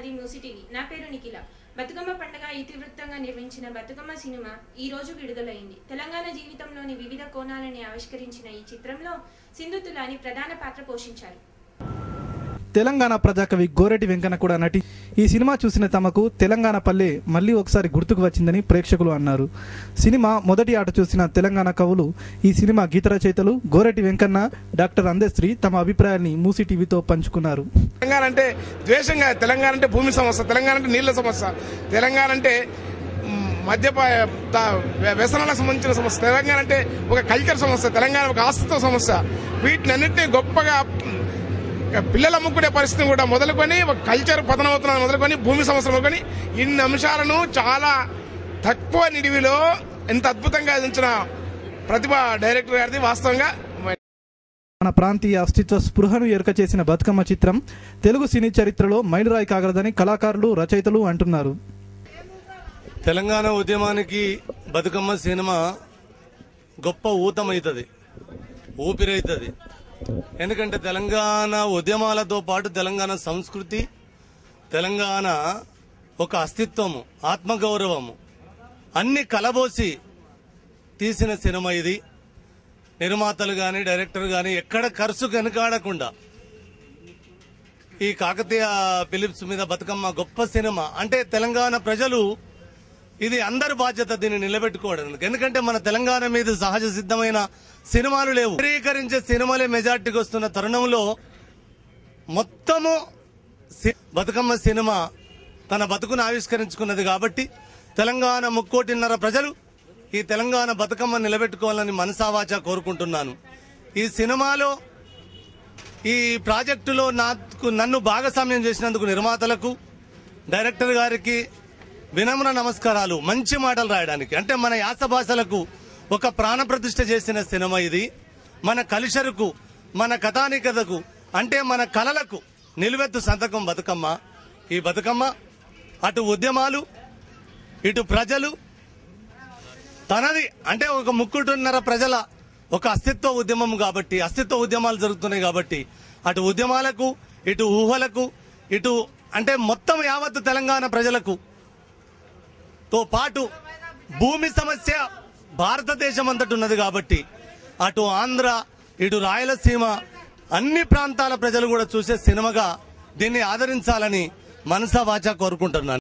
అది న్యూసి టీవీ నా పేరు నిఖిల బతుకమ్మ పండుగ ఇతివృత్తంగా నిర్మించిన బతుకమ్మ సినిమా ఈ రోజు విడుదలైంది తెలంగాణ జీవితంలోని వివిధ కోణాలని ఆవిష్కరించిన ఈ చిత్రంలో సింధు తులాని ప్రధాన పాత్ర పోషించారు తెలంగాణ ప్రజాకవి గోరెటి వెంకన్న కూడా నటి ఈ సినిమా చూసిన తమకు తెలంగాణ పల్లె మళ్ళీ ఒకసారి గుర్తుకు వచ్చిందని ప్రేక్షకులు అన్నారు సినిమా మొదటి ఆట చూసిన తెలంగాణ కవులు ఈ సినిమా గీత రచయితలు గోరెటి వెంకన్న డాక్టర్ అందశ్రీ తమ అభిప్రాయాన్ని మూసీ టీవీతో పంచుకున్నారు తెలంగాణ అంటే ద్వేషంగా తెలంగాణ అంటే భూమి సమస్య తెలంగాణ అంటే నీళ్ల సమస్య తెలంగాణ అంటే మ్, మద్యపాయ తా- వ్య- వ్యసనాలకు సంబంధించిన సమస్య తెలంగాణ అంటే ఒక కల్చర్ సమస్య తెలంగాణ ఒక ఆస్తిత్వ సమస్య వీటిని అన్నింటినీ గొప్పగా మ్, పిల్లలు అమ్ముకునే పరిస్థితిని కూడా మొదలుకొని ఒక కల్చర్ పతనం అవుతున్నది మొదలుకొని భూమి సమస్య మొదలుకొని ఇన్ని అంశాలను చాలా తక్కువ నిడివిలో ఎంత అద్భుతంగా అందించిన ప్రతిభ డైరెక్టర్ గారిది వాస్తవంగా మన ప్రాంతీయ అస్తిత్వ స్పృహను ఎరుక చేసిన బతుకమ్మ చిత్రం తెలుగు సినీ చరిత్రలో మైలురాయి కాగలదని కళాకారులు రచయితలు అంటున్నారు తెలంగాణ ఉద్యమానికి బతుకమ్మ సినిమా గొప్ప ఊతమవుతుంది ఊపిరైతుంది ఎందుకంటే తెలంగాణ ఉద్యమాలతో పాటు తెలంగాణ సంస్కృతి తెలంగాణ ఒక అస్తిత్వము ఆత్మగౌరవము అన్ని కలబోసి తీసిన సినిమా ఇది నిర్మాతలు గాని డైరెక్టర్ గాని ఎక్కడ ఖర్చు వెనకాడకుండా ఈ కాకతీయ ఫిలిప్స్ మీద బతుకమ్మ గొప్ప సినిమా అంటే తెలంగాణ ప్రజలు ఇది అందరి బాధ్యత దీన్ని నిలబెట్టుకోవడానికి ఎందుకంటే మన తెలంగాణ మీద సహజ సిద్ధమైన సినిమాలు లేవు చిత్రీకరించే సినిమాలే మెజార్టీకి వస్తున్న తరుణంలో మొత్తము సి- బతుకమ్మ సినిమా తన బతుకును ఆవిష్కరించుకున్నది కాబట్టి తెలంగాణ ముక్కోటిన్నర ప్రజలు ఈ తెలంగాణ బతుకమ్మ నిలబెట్టుకోవాలని మనసావాచ కోరుకుంటున్నాను ఈ సినిమాలో ఈ ప్రాజెక్టులో నాకు నన్ను భాగస్వామ్యం చేసినందుకు నిర్మాతలకు డైరెక్టర్ గారికి వినమ్ర నమస్కారాలు మంచి మాటలు రాయడానికి అంటే మన యాస భాషలకు ఒక ప్రాణప్రతిష్ఠ చేసిన సినిమా ఇది మన కల్చర్కు మన కథానికతకు అంటే మన కళలకు నిలువెత్తు సంతకం బతుకమ్మ ఈ బతుకమ్మ అటు ఉద్యమాలు ఇటు ప్రజలు తనది అంటే ఒక ముక్కుటున్నర ప్రజల ఒక అస్తిత్వ ఉద్యమం కాబట్టి అస్తిత్వ ఉద్యమాలు జరుగుతున్నాయి కాబట్టి అటు ఉద్యమాలకు ఇటు ఊహలకు ఇటు అంటే మొత్తం యావత్తు తెలంగాణ ప్రజలకు తో పాటు భూమి సమస్య భారతదేశం అంతటి ఉన్నది కాబట్టి అటు ఆంధ్ర ఇటు రాయలసీమ అన్ని ప్రాంతాల ప్రజలు కూడా చూసే సినిమాగా దీన్ని ఆదరించాలని మనసా వాచా కోరుకుంటున్నాను